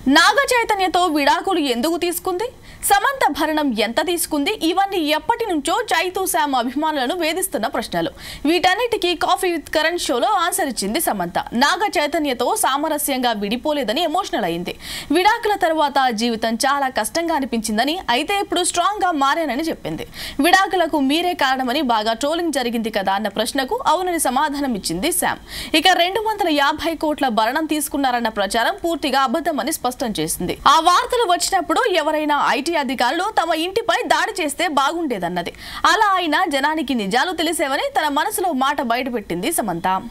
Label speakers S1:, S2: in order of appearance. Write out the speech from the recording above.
S1: నాగ చైతన్యతో విడాకులు ఎందుకు తీసుకుంది సమంత భరణం ఎంత తీసుకుంది ఇవన్నీ ఎప్పటి నుంచో చైతూ శామ్ అభిమానులను వేధిస్తున్న ప్రశ్నలు వీటన్నిటికీ కాఫీ విత్ కరణ్ షోలో ఆన్సర్ ఇచ్చింది సమంత నాగ చైతన్యతో సామరస్యంగా విడిపోలేదని ఎమోషనల్ అయింది విడాకుల తర్వాత జీవితం చాలా కష్టంగా అనిపించిందని అయితే ఇప్పుడు స్ట్రాంగ్ గా మారానని చెప్పింది విడాకులకు మీరే కారణమని బాగా ట్రోలింగ్ జరిగింది కదా అన్న ప్రశ్నకు అవునని సమాధానం ఇచ్చింది శామ్ ఇక రెండు వందల యాభై కోట్ల భరణం తీసుకున్నారన్న ప్రచారం పూర్తిగా అబద్ధమని స్పష్టం చేసింది ఆ వార్తలు వచ్చినప్పుడు ఎవరైనా ఐటీ అధికారులు తమ ఇంటిపై దాడి చేస్తే బాగుండేదన్నది అలా అయినా జనానికి నిజాలు తెలిసేవని తన మనసులో మాట బయటపెట్టింది సమంత